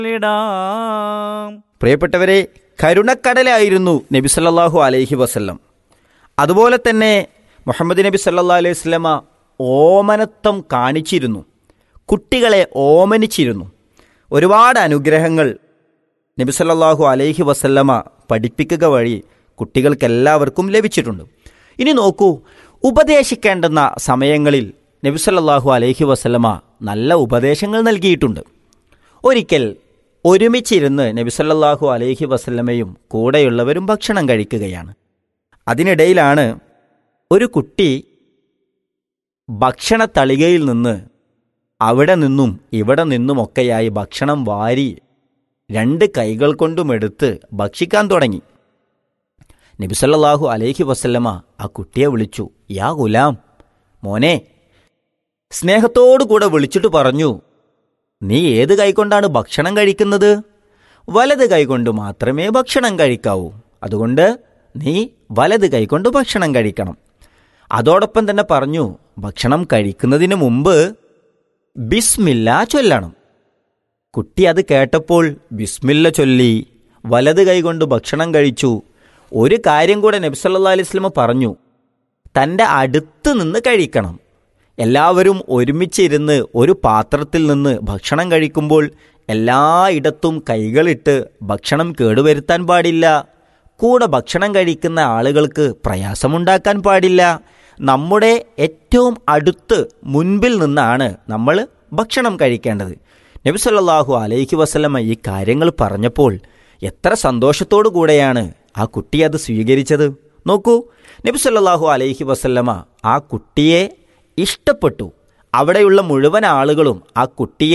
ലിടാം പ്രിയപ്പെട്ടവരെ കരുണക്കടലായിരുന്നു നബി സല്ലല്ലാഹു അലൈഹി വസല്ലം അതുപോലെ തന്നെ മുഹമ്മദ് നബി സല്ലല്ലാഹു അലൈഹി വസല്ലമ ഓമനത്വം കാണിച്ചിരുന്നു കുട്ടികളെ ഓമനിച്ചിരുന്നു ഒരുപാട് അനുഗ്രഹങ്ങൾ നബി സല്ലല്ലാഹു അലൈഹി വസല്ലമ പഠിപ്പിക്കുക വഴി കുട്ടികൾക്കെല്ലാവർക്കും ലഭിച്ചിട്ടുണ്ട് ഇനി നോക്കൂ ഉപദേശിക്കേണ്ടുന്ന സമയങ്ങളിൽ നബി സല്ലല്ലാഹു അലൈഹി വസല്ലമ നല്ല ഉപദേശങ്ങൾ നൽകിയിട്ടുണ്ട് ഒരിക്കൽ ഒരുമിച്ചിരുന്ന് നബി സല്ലല്ലാഹു അലൈഹി വസല്ലമയും കൂടെയുള്ളവരും ഭക്ഷണം കഴിക്കുകയാണ് അതിനിടയിലാണ് ഒരു കുട്ടി ഭക്ഷണ തളികയിൽ നിന്ന് അവിടെ നിന്നും ഇവിടെ നിന്നുമൊക്കെയായി ഭക്ഷണം വാരി രണ്ട് കൈകൾ കൊണ്ടും എടുത്ത് ഭക്ഷിക്കാൻ തുടങ്ങി നബിസല്ലാഹു അലൈഹി വസല്ലമ ആ കുട്ടിയെ വിളിച്ചു യാ ഗുലാം മോനെ സ്നേഹത്തോടു കൂടെ വിളിച്ചിട്ട് പറഞ്ഞു നീ ഏത് കൈകൊണ്ടാണ് ഭക്ഷണം കഴിക്കുന്നത് വലത് കൈകൊണ്ട് മാത്രമേ ഭക്ഷണം കഴിക്കാവൂ അതുകൊണ്ട് നീ വലത് കൈകൊണ്ട് ഭക്ഷണം കഴിക്കണം അതോടൊപ്പം തന്നെ പറഞ്ഞു ഭക്ഷണം കഴിക്കുന്നതിന് മുമ്പ് ബിസ്മില്ല ചൊല്ലണം കുട്ടി അത് കേട്ടപ്പോൾ ബിസ്മില്ല ചൊല്ലി വലത് കൈകൊണ്ട് ഭക്ഷണം കഴിച്ചു ഒരു കാര്യം കൂടെ നബ്സല്ലാ അലൈഹി സ്വലമ പറഞ്ഞു തൻ്റെ അടുത്ത് നിന്ന് കഴിക്കണം എല്ലാവരും ഒരുമിച്ചിരുന്ന് ഒരു പാത്രത്തിൽ നിന്ന് ഭക്ഷണം കഴിക്കുമ്പോൾ എല്ലായിടത്തും കൈകളിട്ട് ഭക്ഷണം കേടുവരുത്താൻ പാടില്ല കൂടെ ഭക്ഷണം കഴിക്കുന്ന ആളുകൾക്ക് പ്രയാസമുണ്ടാക്കാൻ പാടില്ല നമ്മുടെ ഏറ്റവും അടുത്ത് മുൻപിൽ നിന്നാണ് നമ്മൾ ഭക്ഷണം കഴിക്കേണ്ടത് നബി സല്ലല്ലാഹു അലൈഹി വസല്ലമ ഈ കാര്യങ്ങൾ പറഞ്ഞപ്പോൾ എത്ര സന്തോഷത്തോടു കൂടെയാണ് ആ കുട്ടി അത് സ്വീകരിച്ചത് നോക്കൂ നബി സല്ലല്ലാഹു അലൈഹി വസല്ലമ ആ കുട്ടിയെ ഇഷ്ടപ്പെട്ടു അവിടെയുള്ള മുഴുവൻ ആളുകളും ആ കുട്ടിയെ